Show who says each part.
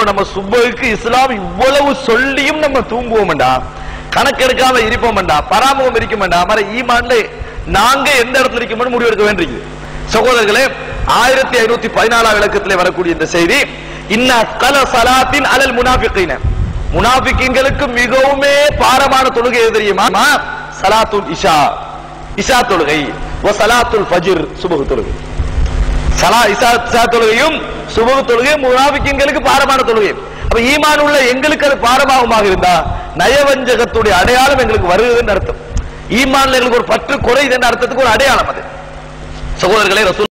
Speaker 1: சொல்றோம் நம்ம சுபகுக்கு இஸ்லாம் இவ்வளவு சொல்லியும் நம்ம தூங்குவோம்டா கணக்கெடுக்காம இருப்போம்டா பராமுகம் இருக்கும்டா மற ஈமான்ல நாங்க எந்த இடத்துல இருக்கோம்னு முடிவு எடுக்க வேண்டியிருக்கு சகோதரர்களே ஆயிரத்தி ஐநூத்தி பதினாலாம் விளக்கத்திலே வரக்கூடிய இந்த செய்தி இன்ன கல சலாத்தின் அலல் முனாஃபிகீன முனாஃபிக்கீன்களுக்கு மிகவுமே பாரமான தொழுகை எது தெரியுமா சலாத்துல் இஷா இஷா தொழுகை வ சலாத்துல் ஃபஜ்ர் சுபஹ் தொழுகை சலா இசா இசா தொழுகையும் சுபஹ் தொழுகையும் முனாஃபிக்கீன்களுக்கு பாரமான தொழுகை அப்ப ஈமான் உள்ள எங்களுக்கு அது பாரமாகமாக இருந்தா நயவஞ்சகத்துடைய அடையாளம் எங்களுக்கு வருகிறதுன்னு அர்த்தம் ஈமான்ல எங்களுக்கு ஒரு பற்று குறையுதுன்ற அர்த்தத்துக்கு ஒரு அடையாளம் அது சகோதரர்களே ரசூல்